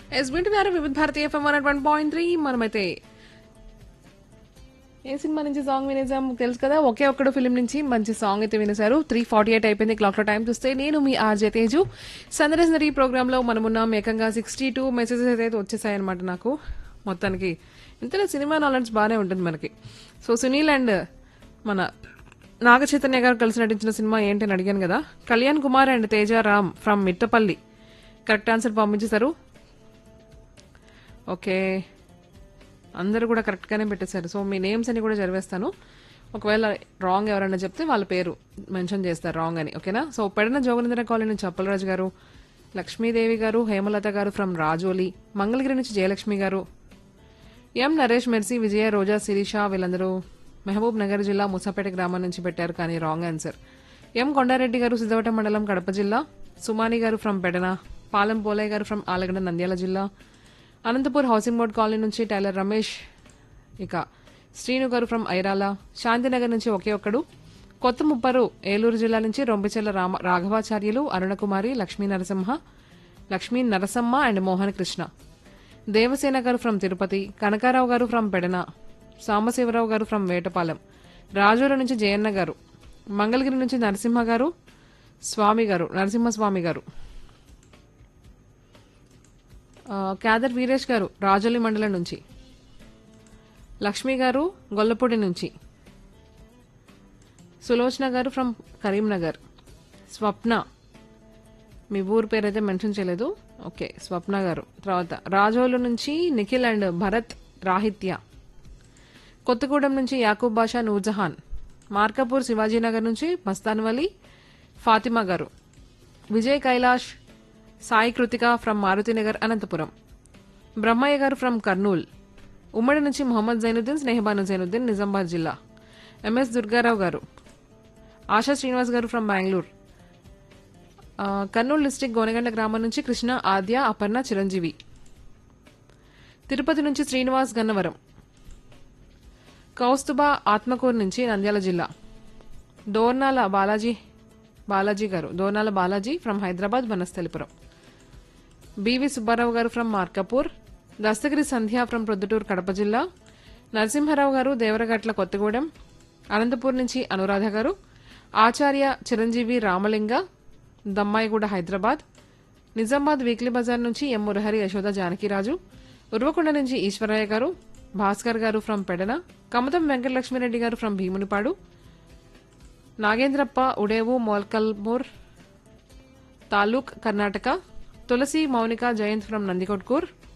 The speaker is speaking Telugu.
ఎస్ వింటున్నారు వివిధ భారతీయ FM one one point three మనమైతే ఏ సినిమా నుంచి సాంగ్ వినేసాం తెలుసు కదా ఒకే ఒక్కడు ఫిలిం నుంచి మంచి సాంగ్ అయితే వినేశారు త్రీ ఫార్టీ ఎయిట్ అయిపోయింది క్లాక్ లో టైం చూస్తే నేను మీ ఆర్జే తేజు సందర్శనరీ ప్రోగ్రామ్ లో మనం ఉన్నాం ఏకంగా సిక్స్టీ టూ మెసేజెస్ అయితే వచ్చేసాయి అనమాట నాకు మొత్తానికి ఇంతలో సినిమా నాలెడ్జ్ బాగానే ఉంటుంది మనకి సో సునీల్ అండ్ మన నాగ చైతన్య గారు కలిసి నటించిన సినిమా ఏంటి అని అడిగాను కదా Kalyan Kumar and Teja Ram from Mittapalli correct answer పంపించేశారు ఓకే అందరూ కూడా కరెక్ట్గానే పెట్టేశారు సో మీ నేమ్స్ అని కూడా చదివేస్తాను ఒకవేళ రాంగ్ ఎవరైనా చెప్తే వాళ్ళ పేరు మెన్షన్ చేస్తారు రాంగ్ అని ఓకేనా సో పెడన జోగనేంద్ర కాలనీ నుంచి అప్పలరాజు గారు లక్ష్మీదేవి గారు హేమలత గారు ఫ్రమ్ రాజోలి మంగళగిరి నుంచి జయలక్ష్మి గారు ఎం నరేష్ మెర్సీ విజయ రోజా శిరీష వీళ్ళందరూ మహబూబ్ నగర్ జిల్లా ముసాపేట గ్రామం నుంచి పెట్టారు కానీ రాంగ్ ఆన్సర్ ఎం కొండారెడ్డి గారు సిద్ధవట మండలం కడప జిల్లా సుమాని గారు ఫ్రమ్ పెడన పాలెం పోలయ్య గారు ఫ్రమ్ ఆలగడ నంద్యాల జిల్లా అనంతపూర్ హౌసింగ్ బోర్డ్ కాలనీ నుంచి టైలర్ రమేష్ ఇక శ్రీను గారు ఫ్రమ్ ఐరాల శాంతినగర్ నుంచి ఒకే ఒక్కడు కొత్త ముప్పరు ఏలూరు జిల్లా నుంచి రొంపిచెల్ల రామ రాఘవాచార్యులు అరుణకుమారి లక్ష్మీ నరసింహ లక్ష్మీ నరసమ్మ అండ్ మోహన్ కృష్ణ దేవసేన గారు ఫ్రమ్ తిరుపతి కనకారావు గారు ఫ్రమ్ పెడన సాంబశివరావు గారు ఫ్రమ్ వేటపాలెం రాజూరు నుంచి జయన్న గారు మంగళగిరి నుంచి నరసింహ గారు స్వామి గారు నరసింహస్వామి గారు ఆ, క్యాదర్ వీరేష్ గారు రాజోలి మండలం నుంచి లక్ష్మి గారు గొల్లపూడి నుంచి సులోచన గారు ఫ్రమ్ కరీంనగర్ స్వప్న మీ ఊరు పేరు అయితే మెన్షన్ చేయలేదు ఓకే స్వప్న గారు తర్వాత రాజోలు నుంచి నిఖిల్ అండ్ భరత్ రాహిత్య కొత్తగూడెం నుంచి యాకూబ్ బాషా నూర్జహాన్ మార్కపూర్ శివాజీనగర్ నుంచి మస్తాన్వలి ఫాతిమా గారు విజయ్ కైలాష్ సాయి కృతిక ఫ్రమ్ మారుతినగర్ అనంతపురం బ్రహ్మయ్య గారు ఫ్రమ్ కర్నూల్ ఉమ్మడి నుంచి మొహమ్మద్ జైనుద్దీన్ స్నేహబాను జైనుద్దీన్ నిజామాబాద్ జిల్లా ఎంఎస్ దుర్గారావు గారు ఆశా శ్రీనివాస్ గారు ఫ్రమ్ బెంగళూరు ఆ, కర్నూలు డిస్టిక్ గోనగండ గ్రామం నుంచి కృష్ణ ఆద్య అపర్ణ చిరంజీవి తిరుపతి నుంచి శ్రీనివాస్ గన్నవరం కౌస్తుబా ఆత్మకూరు నుంచి నంద్యాల జిల్లా దోర్నాల బాలాజీ బాలాజీ గారు దోర్నాల బాలాజీ ఫ్రమ్ హైదరాబాద్ వనస్థలిపురం బివి సుబ్బారావు గారు ఫ్రమ్ మార్కపూర్ దస్తగిరి సంధ్య ఫ్రమ్ ప్రొద్దుటూరు కడప జిల్లా నరసింహారావు గారు దేవరగట్ల కొత్తగూడెం అనంతపూర్ నుంచి అనురాధ గారు ఆచార్య చిరంజీవి రామలింగ దమ్మాయిగూడ హైదరాబాద్ నిజామాబాద్ వీక్లీ బజార్ నుంచి ఎం మురహరి యశోద జానకిరాజు ఉర్వకొండ నుంచి ఈశ్వరయ్య గారు భాస్కర్ గారు ఫ్రమ్ పెడన కమతం వెంకటలక్ష్మిరెడ్డి గారు ఫ్రమ్ భీమునిపాడు నాగేంద్రప్ప ఉడేవు మోల్కల్మూర్ తాలూక్ కర్ణాటక తులసి మౌనిక జయంత్ ఫ్రమ్ నందికొట్కూర్